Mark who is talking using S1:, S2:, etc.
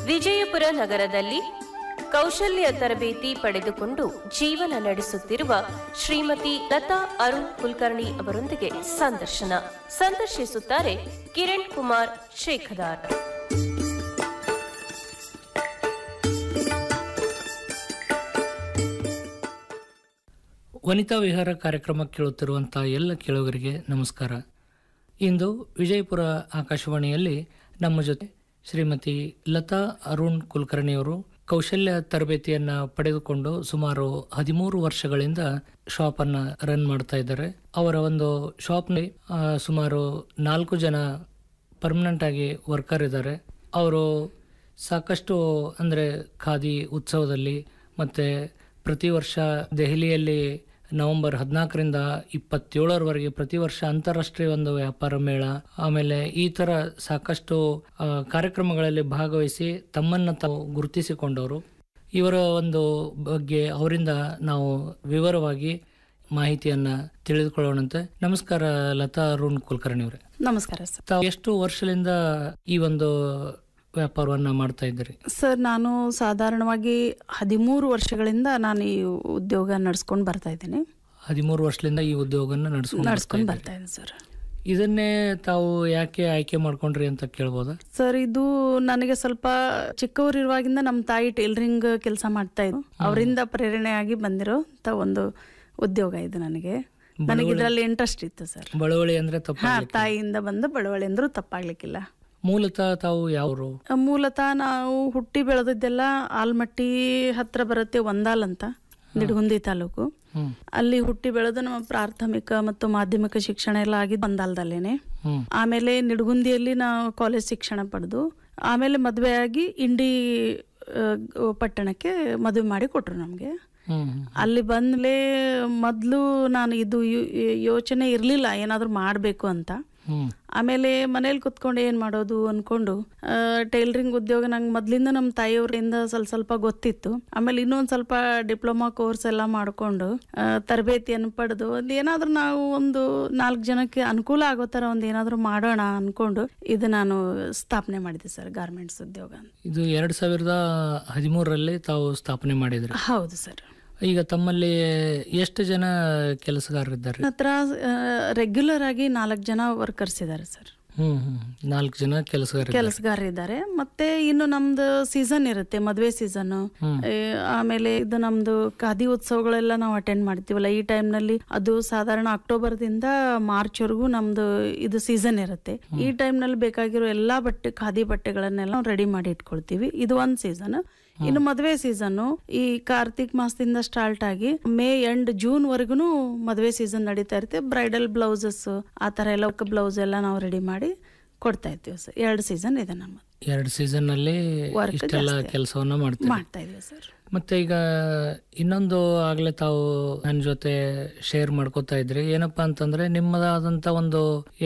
S1: ವಿಜಯಪುರ ನಗರದಲ್ಲಿ ಕೌಶಲ್ಯ ತರಬೇತಿ ಪಡೆದುಕೊಂಡು ಜೀವನ ನಡೆಸುತ್ತಿರುವ ಶ್ರೀಮತಿ ಲತಾ ಅರುಣ್ ಕುಲಕರ್ಣಿ ಅವರೊಂದಿಗೆ ಸಂದರ್ಶನ ಸಂದರ್ಶಿಸುತ್ತಾರೆ ಕಿರಣ್ ಕುಮಾರ್ ಶೇಖದಾರ್
S2: ವನಿತಾ ವಿಹಾರ ಕಾರ್ಯಕ್ರಮ ಕೇಳುತ್ತಿರುವಂಥ ಎಲ್ಲ ಕೇಳುಗರಿಗೆ ನಮಸ್ಕಾರ ಇಂದು ವಿಜಯಪುರ ಆಕಾಶವಾಣಿಯಲ್ಲಿ ನಮ್ಮ ಜೊತೆ ಶ್ರೀಮತಿ ಲತಾ ಅರುಣ್ ಕುಲಕರ್ಣಿಯವರು ಕೌಶಲ್ಯ ತರಬೇತಿಯನ್ನು ಪಡೆದುಕೊಂಡು ಸುಮಾರು ಹದಿಮೂರು ವರ್ಷಗಳಿಂದ ಶಾಪನ್ನು ರನ್ ಮಾಡ್ತಾ ಇದ್ದಾರೆ ಅವರ ಒಂದು ಶಾಪ್ನಲ್ಲಿ ಆ, ಸುಮಾರು ನಾಲ್ಕು ಜನ ಪರ್ಮನೆಂಟ್ ಆಗಿ ವರ್ಕರ್ ಇದ್ದಾರೆ ಅವರು ಸಾಕಷ್ಟು ಅಂದರೆ ಖಾದಿ ಉತ್ಸವದಲ್ಲಿ ಮತ್ತು ಪ್ರತಿ ವರ್ಷ ದೆಹಲಿಯಲ್ಲಿ ನವೆಂಬರ್ ಹದಿನಾಲ್ಕರಿಂದ ಇಪ್ಪತ್ತೇಳರವರೆಗೆ ಪ್ರತಿ ವರ್ಷ ಅಂತಾರಾಷ್ಟ್ರೀಯ ಒಂದು ವ್ಯಾಪಾರ ಮೇಳ ಆಮೇಲೆ ಈ ಥರ ಸಾಕಷ್ಟು ಆ, ಕಾರ್ಯಕ್ರಮಗಳಲ್ಲಿ ಭಾಗವಹಿಸಿ ತಮ್ಮನ್ನು ತಾವು ಗುರುತಿಸಿಕೊಂಡವರು ಇವರ ಒಂದು ಬಗ್ಗೆ ಅವರಿಂದ ನಾವು ವಿವರವಾಗಿ ಮಾಹಿತಿಯನ್ನ ತಿಳಿದುಕೊಳ್ಳೋಣಂತೆ ನಮಸ್ಕಾರ ಲತಾ ಅರುಣ್ ಕುಲಕರ್ಣಿ ಅವರೇ
S3: ನಮಸ್ಕಾರ ಸರ್
S2: ತಾವು ಎಷ್ಟು ವರ್ಷದಿಂದ ಈ ಒಂದು ವ್ಯಾಪಾರವನ್ನ ಮಾಡ್ತಾ ಇದ್ದೀರಿ
S3: ಸರ್ ನಾನು ಸಾಧಾರಣವಾಗಿ ಹದಿಮೂರು ವರ್ಷಗಳಿಂದ ನಾನು ಈ ಉದ್ಯೋಗ ನಡ್ಸ್ಕೊಂಡು ಬರ್ತಾ ಇದ್ದೀನಿ
S2: ಹದಿಮೂರು ವರ್ಷದಿಂದ ಈ ಉದ್ಯೋಗನ ನಡೆಸ್ಕೊಂಡು
S3: ನಡ್ಸ್ಕೊಂಡು ಬರ್ತಾ ಇದ್ದೀನಿ ಸರ್
S2: ಇದನ್ನೇ ತಾವು ಯಾಕೆ ಆಯ್ಕೆ ಮಾಡ್ಕೊಂಡ್ರಿ ಅಂತ ಕೇಳ್ಬೋದಾ
S3: ಸರ್ ಇದು ನನಗೆ ಸ್ವಲ್ಪ ಚಿಕ್ಕವರಿರುವಾಗಿಂದ ನಮ್ಮ ತಾಯಿ ಟೈಲರಿಂಗ್ ಕೆಲಸ ಮಾಡ್ತಾ ಇದ್ರು ಅವರಿಂದ ಪ್ರೇರಣೆಯಾಗಿ ಬಂದಿರೋ ತ ಒಂದು ಉದ್ಯೋಗ ಇದು ನನಗೆ ನನಗೆ ಇದರಲ್ಲಿ ಇಂಟ್ರೆಸ್ಟ್ ಇತ್ತು ಸರ್
S2: ಬಳವಳಿ ಅಂದ್ರೆ ತಪ್ಪ
S3: ಹಾ ತಾಯಿಯಿಂದ ಬಂದ ಬಳವಳಿ ಅಂದ್ರೂ ತಪ್ಪಾಗ್ಲಿಕ್ಕಿಲ್ಲ
S2: ಮೂಲತಃ ತಾವು ಯಾವರು
S3: ಮೂಲತಃ ನಾವು ಹುಟ್ಟಿ ಬೆಳೆದಿದ್ದೆಲ್ಲ ಆಲ್ಮಟ್ಟಿ ಹತ್ರ ಬರುತ್ತೆ ಒಂದಾಲ್ ಅಂತ ನಿಡಗುಂದಿ ತಾಲೂಕು
S2: ಹ್ಮ್
S3: ಅಲ್ಲಿ ಹುಟ್ಟಿ ಬೆಳೆದು ನಮ್ಮ ಪ್ರಾಥಮಿಕ ಮತ್ತು ಮಾಧ್ಯಮಿಕ ಶಿಕ್ಷಣ ಎಲ್ಲ ಆಗಿದ್ದು ಒಂದಾಲ್ದಲ್ಲೇನೆ
S2: ಹ್ಮ್
S3: ಆಮೇಲೆ ನಿಡಗುಂದಿಯಲ್ಲಿ ನಾವು ಕಾಲೇಜ್ ಶಿಕ್ಷಣ ಪಡೆದು ಆಮೇಲೆ ಮದುವೆ ಆಗಿ ಇಂಡಿ ಆ, ಪಟ್ಟಣಕ್ಕೆ ಮದುವೆ ಮಾಡಿ ಕೊಟ್ರು ನಮಗೆ
S2: ಹ್ಮ್
S3: ಅಲ್ಲಿ ಬಂದ್ಲೇ ಮೊದಲು ನಾನು ಇದು ಯೋ- ಯೋಚನೆ ಇರಲಿಲ್ಲ ಏನಾದರೂ ಮಾಡಬೇಕು ಅಂತ
S2: ಹ್ಮ್
S3: ಆಮೇಲೆ ಮನೇಲಿ ಕುತ್ಕೊಂಡು ಏನು ಮಾಡೋದು ಅಂದ್ಕೊಂಡು ಟೈಲರಿಂಗ್ ಉದ್ಯೋಗ ನಂಗೆ ಮೊದಲಿಂದ ನಮ್ಮ ತಾಯಿಯವರಿಂದ ಸ್ವಲ್ಪ ಸ್ವಲ್ಪ ಗೊತ್ತಿತ್ತು ಆಮೇಲೆ ಇನ್ನೊಂದು ಸ್ವಲ್ಪ ಡಿಪ್ಲೊಮಾ ಕೋರ್ಸ್ ಎಲ್ಲ ಮಾಡಿಕೊಂಡು ತರಬೇತಿಯನ್ನು ಪಡೆದು ಒಂದು ಏನಾದರೂ ನಾವು ಒಂದು ನಾಲ್ಕು ಜನಕ್ಕೆ ಅನುಕೂಲ ಆಗೋ ಥರ ಒಂದು ಏನಾದರೂ ಮಾಡೋಣ ಅಂದ್ಕೊಂಡು ಇದು ನಾನು ಸ್ಥಾಪನೆ ಮಾಡಿದ್ದೆ ಸರ್ ಗಾರ್ಮೆಂಟ್ಸ್ ಉದ್ಯೋಗ ಅಂತ.
S2: ಇದು ಎರಡ್ ಸಾವಿರದ ಹದಿಮೂರರಲ್ಲಿ ತಾವು ಸ್ಥಾಪನೆ ಮಾಡಿದ್ರಿ
S3: ಹೌದು ಸರ್
S2: ಈಗ ತಮ್ಮಲ್ಲಿ ಎಷ್ಟು ಜನ ಕೆಲಸಗಾರರಿದ್ದಾರೆ
S3: ನನ್ನ ಹತ್ರ ರೆಗ್ಯುಲರ್ ಆಗಿ ನಾಲ್ಕು ಜನ ವರ್ಕರ್ಸ್ ಇದ್ದಾರೆ ಸರ್
S2: ಹ್ಮ್ ಹ್ಮ್ ನಾಲ್ಕು ಜನ ಕೆಲಸಗಾರ
S3: ಕೆಲಸಗಾರರಿದ್ದಾರೆ ಮತ್ತೆ ಇನ್ನು ನಮ್ದು ಸೀಸನ್ ಇರುತ್ತೆ ಮದುವೆ ಸೀಸನ್ ಆಮೇಲೆ ಇದು ನಮ್ದು ಖಾದಿ ಉತ್ಸವಗಳೆಲ್ಲ ನಾವು ಅಟೆಂಡ್ ಮಾಡ್ತೀವಲ್ಲ ಈ time ನಲ್ಲಿ ಅದು ಸಾಧಾರಣ ಅಕ್ಟೋಬರ್ ದಿಂದ ಮಾರ್ಚ್ ವರೆಗೂ ನಮ್ದು ಇದು ಸೀಸನ್ ಇರುತ್ತೆ ಈ time ನಲ್ಲಿ ಬೇಕಾಗಿರೋ ಎಲ್ಲಾ ಬಟ್ಟೆ ಖಾದಿ ಬಟ್ಟೆಗಳನ್ನೆಲ್ಲ ರೆಡಿ ಮಾಡಿ ಇಟ್ಕೊಳ್ತೀವಿ ಇದು ಒಂದ್ ಸೀಸನ್ ಇನ್ನು ಮದುವೆ ಸೀಸನ್ ಈ ಕಾರ್ತಿಕ್ ಮಾಸದಿಂದ ಸ್ಟಾರ್ಟ್ ಆಗಿ ಮೇ ಎಂಡ್ ಜೂನ್ ವರ್ಗುನು ಮದುವೆ ಸೀಸನ್ ನಡೀತಾ ಇರುತ್ತೆ ಬ್ರೈಡಲ್ ಬ್ಲೌಸಸ್ ಆ ತರ ಎಲ್ಲ ಬ್ಲೌಸ್ ಎಲ್ಲ ನಾವು ರೆಡಿ ಮಾಡಿ ಕೊಡ್ತಾ ಇರ್ತೀವಿ ಸರ್ ಎರಡು ಸೀಸನ್ ಇದೆ ನಮ್ಮ
S2: ಎರಡು ಸೀಸನ್ ನಲ್ಲಿ
S3: Work
S2: ಇಷ್ಟೆಲ್ಲ
S3: ಜಾಸ್ತಿ.
S2: ಕೆಲಸವನ್ನ ಮಾಡ್ತೀವಿ
S3: ಮಾಡ್ತಾ ಇದೀವಿ ಸರ್
S2: ಮತ್ತೆ ಈಗ ಇನ್ನೊಂದು ಆಗ್ಲೇ ತಾವು ನನ್ನ ಜೊತೆ ಶೇರ್ ಮಾಡ್ಕೋತಾ ಇದ್ರಿ ಏನಪ್ಪಾ ಅಂತಂದ್ರೆ ನಿಮ್ಮದಾದಂತ ಒಂದು